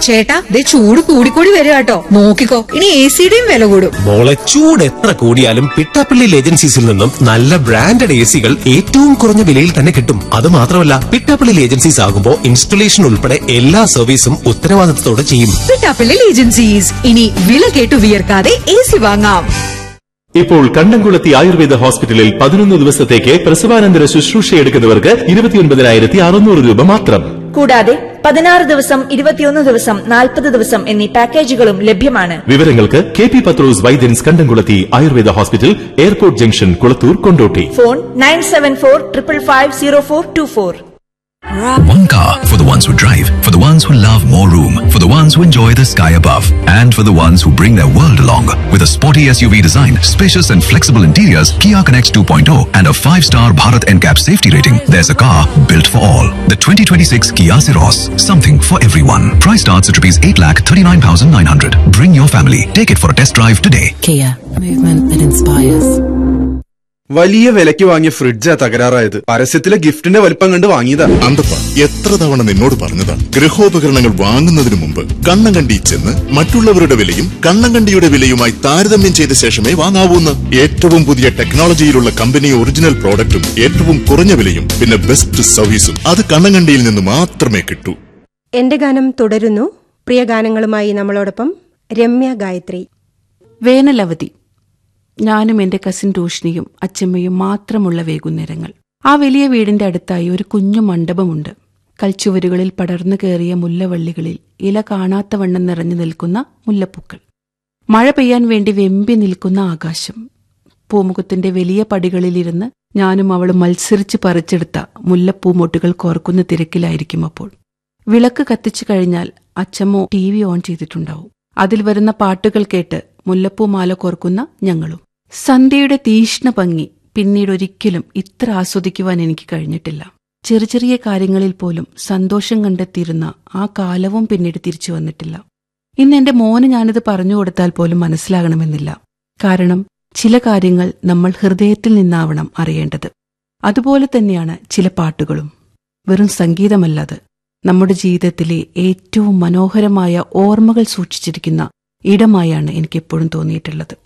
ചേട്ടാ ദേ ചൂട് കൂടിക്കൂടി വരിക കേട്ടോ നോക്കിക്കോ ഇനി എ സിയുടെയും വില കൂടും മോളെ ചൂട് എത്ര കൂടിയാലും പിട്ടാപ്പള്ളി ഏജൻസീസിൽ നിന്നും നല്ല ബ്രാൻഡഡ് എ സികൾ ഏറ്റവും കുറഞ്ഞ വിലയിൽ തന്നെ കിട്ടും അത് മാത്രമല്ല പിട്ടാപ്പള്ളി ഏജൻസീസ് ആകുമ്പോൾ ഇൻസ്റ്റലേഷൻ ഉൾപ്പെടെ എല്ലാ സർവീസും ഉത്തരവാദിത്തത്തോടെ ചെയ്യും പിട്ടാപ്പിള്ളി ഏജൻസീസ് ഇനി വില കേട്ടു വിയർക്കാതെ എ സി വാങ്ങാം ഇപ്പോൾ കണ്ടംകുളത്തി ആയുർവേദ ഹോസ്പിറ്റലിൽ പതിനൊന്ന് ദിവസത്തേക്ക് പ്രസവാനന്തര ശുശ്രൂഷ എടുക്കുന്നവർക്ക് ഇരുപത്തിയൊൻപതിനായിരത്തി അറുന്നൂറ് രൂപ മാത്രം കൂടാതെ പതിനാറ് ദിവസം ഇരുപത്തിയൊന്ന് ദിവസം നാൽപ്പത് ദിവസം എന്നീ പാക്കേജുകളും ലഭ്യമാണ് വിവരങ്ങൾക്ക് K P Pathros Vaidyans Kandamkulathy Ayurveda hospital airport junction Kulathur Kondotty phone nine seven four triple five zero four two four One car for the ones who drive, for the ones who love more room, for the ones who enjoy the sky above, and for the ones who bring their world along. With a sporty SUV design, spacious and flexible interiors, Kia Connects 2.0, and a 5-star Bharat NCAP safety rating, there's a car built for all. The 2026 Kia Ceros, something for everyone. Price starts at rupees 8,39,900. Bring your family. Take it for a test drive today. Kia, movement that inspires. വലിയ വിലയ്ക്ക് വാങ്ങിയ ഫ്രിഡ്ജാ തകരാറായത് പരസ്യത്തിലെ ഗിഫ്റ്റിന്റെ വലിപ്പം കണ്ട് വാങ്ങിയതാ അന്തപ്പ എത്ര തവണ നിന്നോട് പറഞ്ഞതാ ഗൃഹോപകരണങ്ങൾ വാങ്ങുന്നതിന് മുമ്പ് കണ്ണങ്കണ്ടി ചെന്ന് മറ്റുള്ളവരുടെ വിലയും കണ്ണങ്കണ്ടിയുടെ വിലയുമായി താരതമ്യം ചെയ്ത ശേഷമേ വാങ്ങാവൂന്ന് ഏറ്റവും പുതിയ ടെക്നോളജിയിലുള്ള കമ്പനി ഒറിജിനൽ പ്രോഡക്റ്റും ഏറ്റവും കുറഞ്ഞ വിലയും പിന്നെ ബെസ്റ്റ് സർവീസും അത് കണ്ണങ്കണ്ടിയിൽ നിന്ന് മാത്രമേ കിട്ടൂ എന്റെ ഗാനം തുടരുന്നു പ്രിയ ഗാനങ്ങളുമായി നമ്മളോടൊപ്പം രമ്യ ഗായത്രി വേനലവധി ഞാനും എന്റെ കസിൻ റോഷ്നിയും അച്ചമ്മയും മാത്രമുള്ള വൈകുന്നേരങ്ങൾ ആ വലിയ വീടിന്റെ അടുത്തായി ഒരു കുഞ്ഞു മണ്ഡപമുണ്ട് കൽച്ചുവരുകളിൽ പടർന്നു കയറിയ മുല്ലവള്ളികളിൽ ഇല കാണാത്ത വണ്ണം നിറഞ്ഞു നിൽക്കുന്ന മുല്ലപ്പൂക്കൾ മഴ പെയ്യാൻ വേണ്ടി വെമ്പി നിൽക്കുന്ന ആകാശം പൂമുഖത്തിന്റെ വലിയ പടികളിലിരുന്ന് ഞാനും അവളും മത്സരിച്ച് പറിച്ചെടുത്ത മുല്ലപ്പൂമൊട്ടുകൾ കോർക്കുന്ന തിരക്കിലായിരിക്കും അപ്പോൾ വിളക്ക് കത്തിച്ചു കഴിഞ്ഞാൽ അച്ചമ്മോ ടി വി ഓൺ ചെയ്തിട്ടുണ്ടാവും അതിൽ വരുന്ന പാട്ടുകൾ കേട്ട് മുല്ലപ്പൂമാല കോർക്കുന്ന ഞങ്ങളും സന്ധ്യയുടെ തീഷ്ണ ഭംഗി പിന്നീട് ഒരിക്കലും ഇത്ര ആസ്വദിക്കുവാൻ എനിക്ക് കഴിഞ്ഞിട്ടില്ല ചെറിയ ചെറിയ കാര്യങ്ങളിൽ പോലും സന്തോഷം കണ്ടെത്തിയിരുന്ന ആ കാലവും പിന്നീട് തിരിച്ചു വന്നിട്ടില്ല ഇന്ന് എന്റെ മോന് ഞാനിത് പറഞ്ഞു കൊടുത്താൽ പോലും മനസ്സിലാകണമെന്നില്ല കാരണം ചില കാര്യങ്ങൾ നമ്മൾ ഹൃദയത്തിൽ നിന്നാവണം അറിയേണ്ടത് അതുപോലെ തന്നെയാണ് ചില പാട്ടുകളും വെറും സംഗീതമല്ലത് നമ്മുടെ ജീവിതത്തിലെ ഏറ്റവും മനോഹരമായ ഓർമ്മകൾ സൂക്ഷിച്ചിരിക്കുന്ന ഇടമായാണ് എനിക്കെപ്പോഴും തോന്നിയിട്ടുള്ളത്